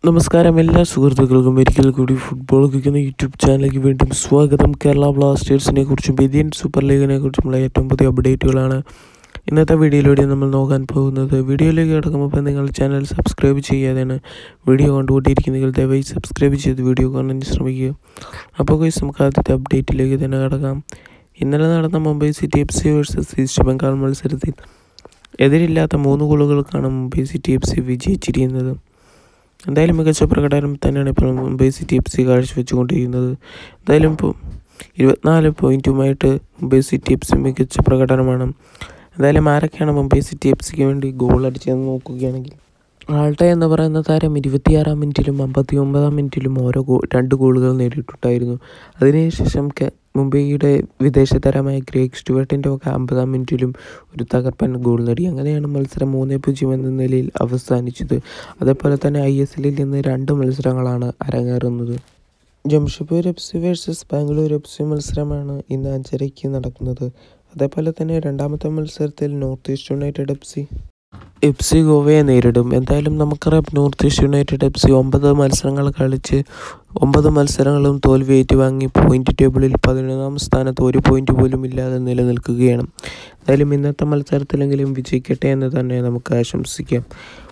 നമസ്കാരം എല്ലാ സുഹൃത്തുക്കൾക്കും ഒരിക്കൽ കൂടി ഫുട്ബോൾ കളിക്കുന്ന യൂട്യൂബ് ചാനലിലേക്ക് വീണ്ടും സ്വാഗതം കേരള ബ്ലാസ്റ്റേഴ്സിനെ കുറിച്ചും ഇന്ത്യൻ സൂപ്പർ ലീഗിനെ കുറിച്ചുമുള്ള ഏറ്റവും പുതിയ അപ്ഡേറ്റുകളാണ് ഇന്നത്തെ വീഡിയോയിലൂടെ നമ്മൾ നോക്കാൻ പോകുന്നത് വീഡിയോയിലേക്ക് കിടക്കുമ്പോൾ നിങ്ങൾ ചാനൽ സബ്സ്ക്രൈബ് ചെയ്യാതെയാണ് വീഡിയോ കണ്ടുകൊണ്ടിരിക്കുന്നെങ്കിൽ ദയവായി സബ്സ്ക്രൈബ് ചെയ്ത് വീഡിയോ കാണാൻ ശ്രമിക്കുക അപ്പോൾ ഗൈസ് നമുക്ക് ആദ്യത്തെ അപ്ഡേറ്റിലേക്ക് തന്നെ കിടക്കാം ഇന്നലെ നടന്ന Mumbai City F C versus East Bengal മത്സരത്തിൽ എതിരില്ലാത്ത മൂന്ന് ഗോളുകൾക്കാണ് മുംബൈ സിറ്റി എഫ് സി വിജയിച്ചിരിക്കുന്നത് എന്തായാലും മികച്ച പ്രകടനം തന്നെയാണ് ഇപ്പോൾ മുംബൈ സിറ്റി എഫ് സി കാഴ്ചവെച്ചുകൊണ്ടിരിക്കുന്നത് എന്തായാലും ഇപ്പോൾ ഇരുപത്തിനാല് പോയിൻറ്റുമായിട്ട് മുംബൈ സിറ്റി എഫ് സി മികച്ച പ്രകടനമാണ് എന്തായാലും ആരൊക്കെയാണ് മുംബൈ സിറ്റി എഫ് സിക്ക് വേണ്ടി ഗോൾ അടിച്ചതെന്ന് നോക്കുകയാണെങ്കിൽ ആൾട്ട എന്ന് പറയുന്ന താരം ഇരുപത്തിയാറാം മിനിറ്റിലും അമ്പത്തി ഒമ്പതാം മിനിറ്റിലും ഓരോ ഗോ രണ്ട് ഗോളുകൾ നേടിയിട്ടുണ്ടായിരുന്നു അതിനുശേഷം മുംബൈയുടെ വിദേശ താരമായ ഗ്രേഗ് സ്റ്റുവർട്ടിൻ്റെ ഒക്കെ അമ്പതാം മിനിറ്റിലും ഒരു തകർപ്പൻ ഗോൾ നേടി അങ്ങനെയാണ് മത്സരം മൂന്നേ പൂജ്യം എന്ന നിലയിൽ അവസാനിച്ചത് അതേപോലെ തന്നെ ഐ എസ് എല്ലിൽ നിന്ന് രണ്ട് മത്സരങ്ങളാണ് അരങ്ങേറുന്നത് Jamshedpur F C versus Bangalore F C മത്സരമാണ് ഇന്ന് അഞ്ചരയ്ക്ക് നടക്കുന്നത് അതേപോലെ തന്നെ രണ്ടാമത്തെ മത്സരത്തിൽ North East United F C F C ഗോവയെ നേരിടും എന്തായാലും നമുക്കറിയാം North East United F C ഒമ്പത് മത്സരങ്ങൾ കളിച്ച് ഒമ്പത് മത്സരങ്ങളും തോൽവി ഏറ്റുവാങ്ങി പോയിന്റ് ടേബിളിൽ പതിനൊന്നാം സ്ഥാനത്ത് ഒരു പോയിന്റ് പോലും ഇല്ലാതെ നിലനിൽക്കുകയാണ് എന്തായാലും ഇന്നത്തെ മത്സരത്തിലെങ്കിലും വിജയിക്കട്ടെ എന്ന് തന്നെ നമുക്ക് ആശംസിക്കാം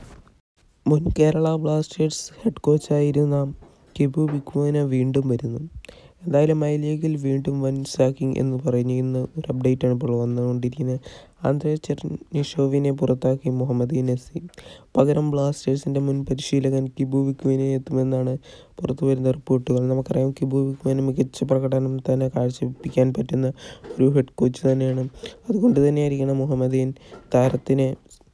മുൻ കേരള ബ്ലാസ്റ്റേഴ്സ് ഹെഡ് കോച്ചായിരുന്ന കിബു ബിക്വാന വീണ്ടും വരുന്നു എന്തായാലും ഐ ലീഗിൽ വീണ്ടും വൻ സാക്കിംഗ് എന്ന് പറയുന്ന ഒരു അപ്ഡേറ്റാണ് ഇപ്പോൾ വന്നുകൊണ്ടിരിക്കുന്നത് ആന്ധ്ര ചെർനിഷോവിനെ പുറത്താക്കി മുഹമ്മദ് നസീം പകരം ബ്ലാസ്റ്റേഴ്സിൻ്റെ മുൻ പരിശീലകൻ കിബു വിക്വിനെ എത്തുമെന്നാണ് പുറത്തു വരുന്ന റിപ്പോർട്ടുകൾ നമുക്കറിയാം കിബു വിക്വിന് മികച്ച പ്രകടനം തന്നെ കാഴ്ചവെപ്പിക്കാൻ പറ്റുന്ന ഒരു ഹെഡ് കോച്ച് തന്നെയാണ് അതുകൊണ്ട് തന്നെയായിരിക്കണം മുഹമ്മദീൻ താരത്തിനെ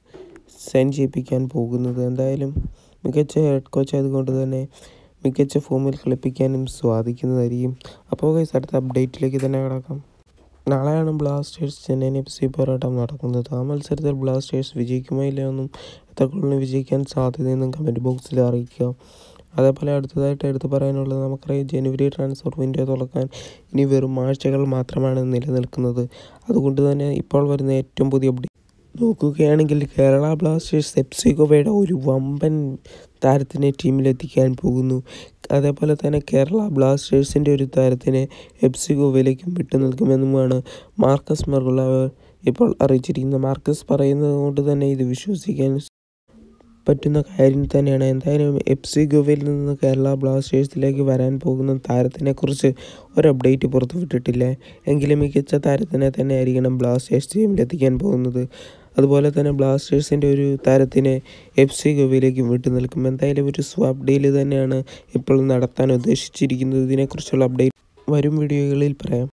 സൈൻ ചെയ്യിപ്പിക്കാൻ പോകുന്നത് എന്തായാലും മികച്ച ഹെഡ് കോച്ച് ആയതുകൊണ്ട് തന്നെ മികച്ച ഫോമിൽ കളിപ്പിക്കാനും സാധിക്കുന്നതായിരിക്കും അപ്പോൾ ഗൈസ് അടുത്ത അപ്ഡേറ്റിലേക്ക് തന്നെ കിടക്കാം നാളെയാണ് ബ്ലാസ്റ്റേഴ്സ് ചെന്നൈയിൻ എഫ് സി പോരാട്ടം നടക്കുന്നത് ആ മത്സരത്തിൽ ബ്ലാസ്റ്റേഴ്സ് വിജയിക്കുമോ ഇല്ല എന്നും എത്ര ഗോളിന് വിജയിക്കാൻ സാധ്യതയെന്നും കമൻറ്റ് ബോക്സിൽ അറിയിക്കുക അതേപോലെ അടുത്തതായിട്ട് എടുത്തു പറയാനുള്ളത് നമുക്കറിയാം ജനുവരി ട്രാൻസ്ഫർ വിൻഡോ തുറക്കാൻ ഇനി വെറും ആഴ്ചകൾ മാത്രമാണ് നിലനിൽക്കുന്നത് അതുകൊണ്ട് തന്നെ ഇപ്പോൾ വരുന്ന ഏറ്റവും പുതിയ അപ്ഡേറ്റ് നോക്കുകയാണെങ്കിൽ കേരള ബ്ലാസ്റ്റേഴ്സ് എഫ് സി ഗോവയുടെ ഒരു വമ്പൻ താരത്തിനെ ടീമിലെത്തിക്കാൻ പോകുന്നു അതേപോലെ തന്നെ കേരള ബ്ലാസ്റ്റേഴ്സിൻ്റെ ഒരു താരത്തിനെ എഫ് സി ഗോവയിലേക്കും വിട്ടു നിൽക്കുമെന്നുമാണ് മാർക്കസ് മെർഗുളവർ ഇപ്പോൾ അറിയിച്ചിരിക്കുന്നത് മാർക്കസ് പറയുന്നത് കൊണ്ട് തന്നെ ഇത് വിശ്വസിക്കാൻ പറ്റുന്ന കാര്യം തന്നെയാണ് എന്തായാലും എഫ് സി ഗോവയിൽ നിന്ന് കേരള ബ്ലാസ്റ്റേഴ്സിലേക്ക് വരാൻ പോകുന്ന താരത്തിനെക്കുറിച്ച് ഒരു അപ്ഡേറ്റ് പുറത്തുവിട്ടിട്ടില്ല എങ്കിലും മികച്ച താരത്തിനെ തന്നെ ആയിരിക്കണം ബ്ലാസ്റ്റേഴ്സ് ടീമിലെത്തിക്കാൻ പോകുന്നത് അതുപോലെ തന്നെ ബ്ലാസ്റ്റേഴ്സിൻ്റെ ഒരു താരത്തിനെ എഫ് സി ഗോവയിലേക്ക് വിട്ടു നിൽക്കും എന്തായാലും ഒരു സ്വാപ്പ് ഡീൽ തന്നെയാണ് ഇപ്പോൾ നടത്താൻ ഉദ്ദേശിച്ചിരിക്കുന്നത് ഇതിനെക്കുറിച്ചുള്ള അപ്ഡേറ്റ് വരും വീഡിയോകളിൽ പറയാം